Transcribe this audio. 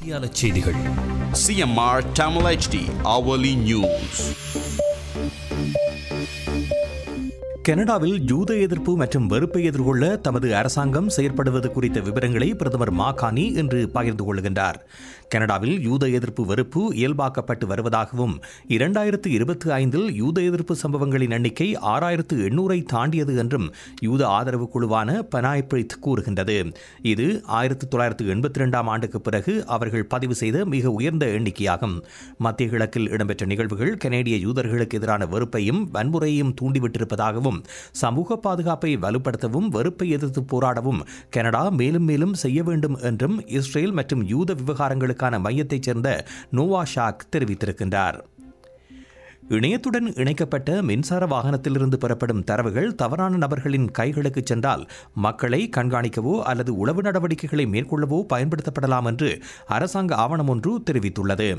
மணித்தியால செய்திகள் CMR Tamil HD hourly news. கனடாவில் யூத எதிர்ப்பு மற்றும் வெறுப்பை எதிர்கொள்ள தமது அரசாங்கம் செயற்படுவது குறித்த விவரங்களை பிரதமர் மாகாணி இன்று பகிர்ந்து கொள்கின்றார் கனடாவில் யூத எதிர்ப்பு வெறுப்பு இயல்பாக்கப்பட்டு வருவதாகவும் இரண்டாயிரத்து இருபத்தி ஐந்தில் யூத எதிர்ப்பு சம்பவங்களின் எண்ணிக்கை ஆறாயிரத்து எண்ணூறை தாண்டியது என்றும் யூத ஆதரவு குழுவான பனாய்பிரித் கூறுகின்றது இது ஆயிரத்து தொள்ளாயிரத்து எண்பத்தி ரெண்டாம் ஆண்டுக்கு பிறகு அவர்கள் பதிவு செய்த மிக உயர்ந்த எண்ணிக்கையாகும் மத்திய கிழக்கில் இடம்பெற்ற நிகழ்வுகள் கனேடிய யூதர்களுக்கு எதிரான வெறுப்பையும் வன்முறையையும் தூண்டிவிட்டிருப்பதாகவும் சமூக பாதுகாப்பை வலுப்படுத்தவும் வெறுப்பை எதிர்த்து போராடவும் கனடா மேலும் மேலும் செய்ய வேண்டும் என்றும் இஸ்ரேல் மற்றும் யூத விவகாரங்களுக்கான மையத்தைச் சேர்ந்த நோவா ஷாக் தெரிவித்திருக்கின்றார் இணையத்துடன் இணைக்கப்பட்ட மின்சார வாகனத்திலிருந்து பெறப்படும் தரவுகள் தவறான நபர்களின் கைகளுக்கு சென்றால் மக்களை கண்காணிக்கவோ அல்லது உளவு நடவடிக்கைகளை மேற்கொள்ளவோ பயன்படுத்தப்படலாம் என்று அரசாங்க ஆவணம் ஒன்று தெரிவித்துள்ளது